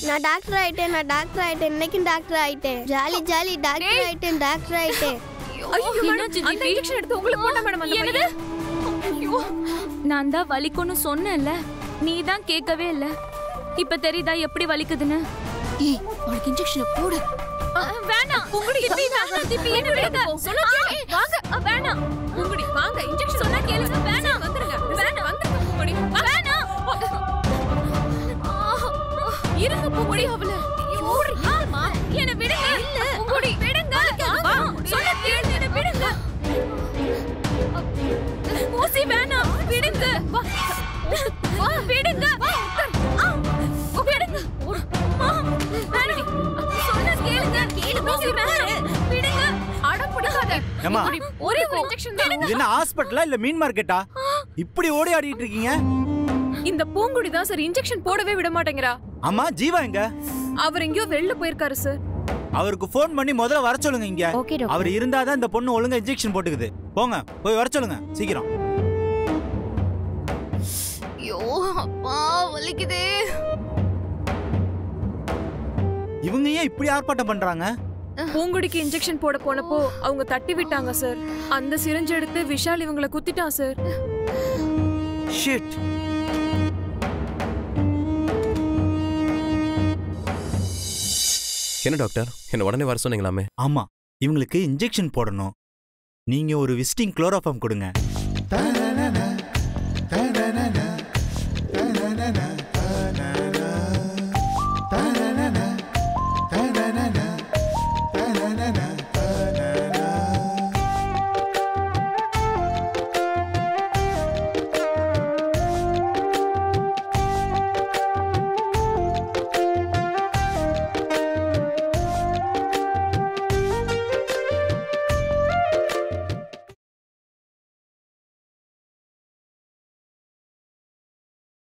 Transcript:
நான் டாக்டர் ஆயிட்டேன் நான் டாக்டர் ஆயிட்டேன் இன்னைக்கும் டாக்டர் ஆயிட்டேன் ஜாலி ஜாலி டாக்டர் ஆயிட்டேன் டாக்டர் ஆயிட்டேன் ஐயோ மேடம் அந்த இன்ஜெக்ஷன் எடுத்து உங்களுக்கு போட்ட மேடம் அந்த என்னது? பையன். ஐயோ நான் தான் வலிக்கும்னு சொன்னேன்ல நீ தான் கேட்கவே இல்ல இப்ப தெரியுதா எப்படி வலிக்குதுன்னு ஏய் அவளுக்கு இன்ஜெக்ஷன் போடு அ, வேணாம் உங்களுடைய திப்பி வேணாம் திப்பி என்ன விடுங்க சொன்னா கேளு. வாங்க அ, வேணாம் பூங்குடி வாங்க இன்ஜெக்ஷன் சொன்னா கேளுங்க வேணாம் வந்துருங்க வேணாம் வந்துருங்க பூங்குடி வேணாம் இருங்க பூங்குடி அவள ஆமா என்ன விடுங்க உங்களுடைய விடுங்க வா சொன்னா கேளுங்க என்ன விடுங்க ஊசி வேணாம் விடுங்க வா வா விடுங்க ஆ, விடுங்க ஆ, வேணாம். சொன்னா கேளுங்க ஊசி வேணாம் விடுங்க அடம் பிடிக்காத ஏம்மா. பூங்குடி, ஒரே ஒரு இன்ஜெக்ஷன் தான் இது என்ன ஹாஸ்பிட்டலா இல்ல மீன் மார்க்கெட்டா இப்படி ஓடி ஆடிட்டு இருக்கீங்க இந்த பூங்குடி தான் சார் இன்ஜெக்ஷன் போடவே விட மாட்டேங்கிறா அம்மா ஜீவா எங்க அவர் எங்கேயோ வெளில போயிருக்காரு சார் அவருக்கு ஃபோன் பண்ணி முதல்ல வர சொல்லுங்க இங்க ஓகே டாக்டர் அவர் இருந்தாதான் இந்த பொண்ணு ஒழுங்கா இன்ஜெக்ஷன் போட்டுக்குது போங்க போய் வர சொல்லுங்க சீக்கிரம் ஐயோ அப்பா வலிக்குதே இவங்க ஏன் இப்படி ஆர்ப்பாட்டம் பண்றாங்க பூங்குடிக்கு இன்ஜெக்ஷன் போட போனப்போ அவங்க தட்டி விட்டாங்க சார் அந்த சிரிஞ்சு எடுத்து விஷால் இவங்கள குத்திட்டான் சார் ஷிட் என்ன டாக்டர் என்ன உடனே வர சொன்னீங்களாமே ஆமா இவங்களுக்கு இன்ஜெக்ஷன் போடணும் நீங்க ஒரு விசிட்டிங் குளோரோஃபார்ம் கொடுங்க